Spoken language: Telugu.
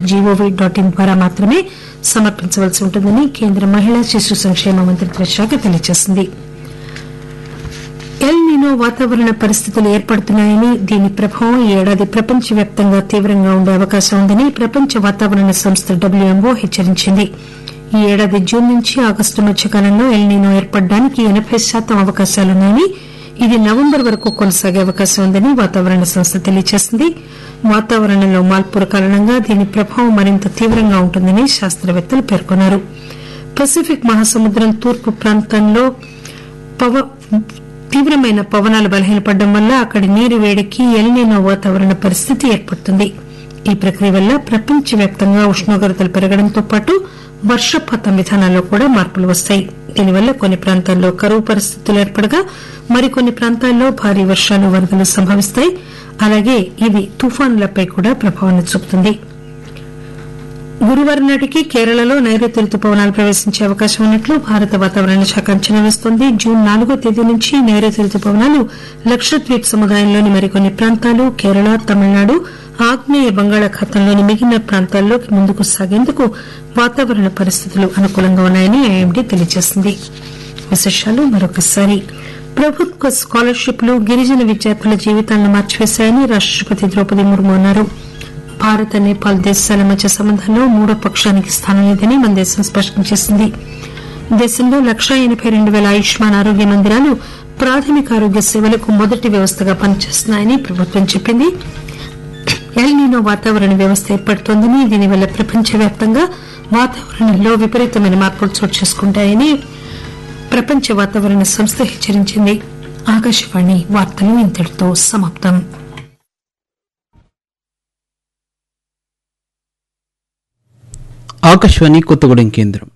జీఓవీ డాట్ ఇన్ ద్వారా మాత్రమే సమర్పించవలసి ఉంటుందని కేంద్ర మహిళా శిశు సంక్షేమ మంత్రిత్వ శాఖ తెలియజేసింది ఎల్ నినో వాతావరణ పరిస్థితులు ఏర్పడుతున్నాయని దీని ప్రభావం ఈ ఏడాది ప్రపంచవ్యాప్తంగా తీవ్రంగా ఉండే అవకాశం ఉందని ప్రపంచ వాతావరణ సంస్థ డబ్ల్యూఎంఓ హెచ్చరించింది ఈ ఏడాది జూన్ నుంచి ఆగస్టు మధ్య కాలంలో ఎల్ నినో ఏర్పడడానికి ఎనబై శాతం అవకాశాలున్నాయని ఇది నవంబర్ వరకు కొనసాగే అవకాశం ఉందని వాతావరణ సంస్థ తెలియజేసింది వాతావరణంలో మార్పుల కారణంగా దీని ప్రభావం మరింత తీవ్రంగా ఉంటుందని శాస్త్రవేత్తలు పేర్కొన్నారు పసిఫిక్ మహాసముద్రం తూర్పు ప్రాంతంలో పవ తీవ్రమైన పవనాలు బలహీనపడడం వల్ల అక్కడి నీరు వేడికి ఎల్నినో వాతావరణ పరిస్థితి ఏర్పడుతుంది ఈ ప్రక్రియ వల్ల ప్రపంచవ్యాప్తంగా ఉష్ణోగ్రతలు పెరగడంతో పాటు వర్షపాతం విధానాల్లో కూడా మార్పులు వస్తాయి దీనివల్ల కొన్ని ప్రాంతాల్లో కరువు పరిస్థితులు ఏర్పడగా మరికొన్ని ప్రాంతాల్లో భారీ వర్షాలు వరదలు సంభవిస్తాయి అలాగే ఇది తుఫానులపై కూడా ప్రభావాన్ని చూపుతుంది గురువారం నాటికి కేరళలో నైరుతి రుతుపవనాలు ప్రవేశించే అవకాశం ఉన్నట్లు భారత వాతావరణ శాఖ అంచనా వేస్తోంది జూన్ నాలుగో తేదీ నుంచి నైరుతి రుతుపవనాలు లక్షద్వీప్ సముదాయంలోని మరికొన్ని ప్రాంతాలు కేరళ తమిళనాడు ఆగ్నేయ బంగాళాఖాతంలోని మిగిలిన ప్రాంతాల్లోకి ముందుకు సాగేందుకు వాతావరణ పరిస్థితులు అనుకూలంగా ఉన్నాయని ఐఎండీ తెలియజేసింది విశేషాలు మరొకసారి ప్రభుత్వ స్కాలర్షిప్లు గిరిజన విద్యార్థుల జీవితాలను మార్చివేశాయని రాష్టపతి ద్రౌపది ముర్ము అన్నారు భారత్ నేపాల్ దేశాల మధ్య సంబంధాల్లో మూడో పక్షానికి స్థానం లేదని మన దేశం స్పష్టం చేసింది దేశంలో లక్షా ఎనబై రెండు పేల ఆయుష్మాన్ ఆరోగ్య మందిరాలు ప్రాథమిక ఆరోగ్య సేవలకు మొదటి వ్యవస్థగా పనిచేస్తున్నాయని ప్రభుత్వం చెప్పింది ఎల్ నీనో వాతావరణ వ్యవస్థ ఏర్పడుతోందని దీనివల్ల ప్రపంచవ్యాప్తంగా వాతావరణంలో విపరీతమైన మార్పులు చోటు చేసుకుంటాయని ప్రపంచ వాతావరణ సంస్థ హెచ్చరించింది ఆకాశవాణి వార్తలు ఇంతటితో సమాప్తం ఆకాశవాణి కొత్తగూడెం కేంద్రం